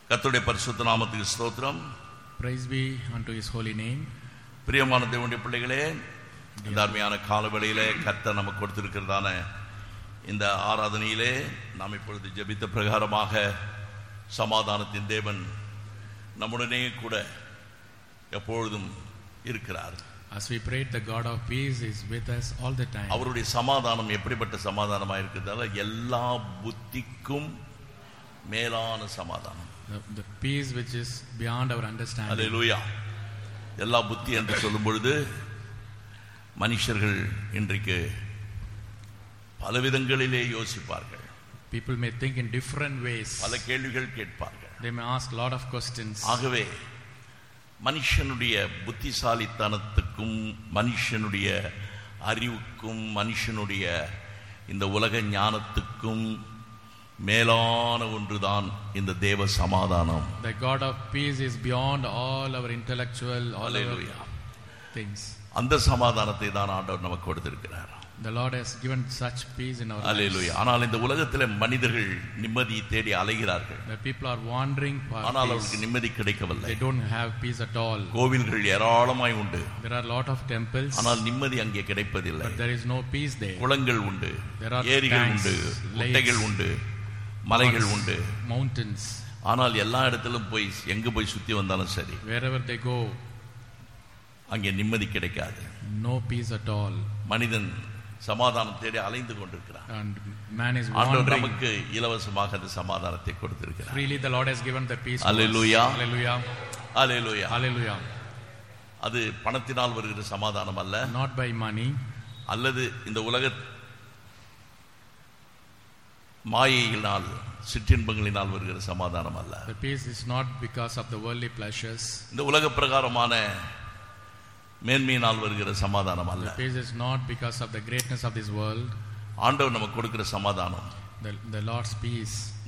கர்த்தருடைய பரிசுத்த நாமத்துக்கு ஸ்தோத்திரம் Praise be unto his holy name. பிரியமான தேவனுடைய பிள்ளைகளே இந்த அருமையான காலவெளியிலே கர்த்தர் நமக்கு கொடுத்திருக்கிறதான இந்த ஆராதனையிலே நாம் இப்பொழுது ஜெபித்த பிரகாரமாக சமாதானத்தின் தேவன் நம்முடனே கூட எப்பொழுதும் இருக்கிறார் As we prayed, the God of peace is with us all the time. அவருடைய சமாதானம் எப்படிப்பட்ட சமாதானமாக இருக்கிறதால எல்லா புத்திக்கும் மேலான சமாதானம் The, the peace which is beyond our understanding. அல்லேலூயா எல்லா புத்தி என்று சொல்லும் பொழுது மனுஷர்கள் இன்றைக்கு பலவிதங்களிலே யோசிப்பார்கள் People may think in different ways. பல கேள்விகள் கேட்பார்கள் They may ask a lot of questions. ஆகவே மனுஷனுடைய புத்திசாலித்தனத்துக்கும் மனுஷனுடைய அறிவுக்கும் மனுஷனுடைய இந்த உலக ஞானத்துக்கும் மேலான ஒன்றுதான் இந்த தேவ சமாதானம் The God of peace is beyond all our intellectual, all Hallelujah. our things. அந்த சமாதானத்தை தான் ஆண்டவர் நமக்கு கொடுத்திருக்கிறார் The Lord has given such peace in our hallelujah lives. ஆனால் இந்த உலகத்திலே மனிதர்கள் நிம்மதி தேடி அலைகிறார்கள் The people are wandering for ஆனால் peace. அவருக்கு நிம்மதி கிடைக்கவில்லை They don't have peace at all. கோவில்கள் ஏராளமாய் உண்டு There are a lot of temples, ஆனால் நிம்மதி அங்கே கிடைப்பதில்லை but there is no peace there. குளங்கள் உண்டு There are ஏரிகள் tanks, உண்டு lakes, முட்டைகள் உண்டு மலைகள் உண்டு Mountains. ஆனால் எல்லா இடத்திலும் போய் எங்க போய் சுத்தி வந்தாலும் சரி Wherever they go, அங்கே நிம்மதி கிடைக்காது no peace at all. மனிதன் சமாதானம் தேடி அலைந்து கொண்டிருக்கிறான் And man is ஆண்டவர் wandering. நமக்கு இலவசமாக அந்த சமாதானத்தை கொடுத்திருக்கிறார் Freely the Lord has given the peace. to us. Hallelujah. Hallelujah. Hallelujah Hallelujah. அது பணத்தினால் வருகிற சமாதானம் அல்ல Not by money, அல்லது இந்த உலக மாயையினால் சிற்றின்பங்களினால் வருகிற சமாதானம் அல்ல the peace is not because of the worldly pleasures. இந்த உலக பிரகாரமான மேன்மையினால் வருகிற சமாதானம் அல்ல The peace is not because of the greatness of this world. ஆண்டவர் நமக்கு கொடுக்கிற சமாதானம் The, the Lord's peace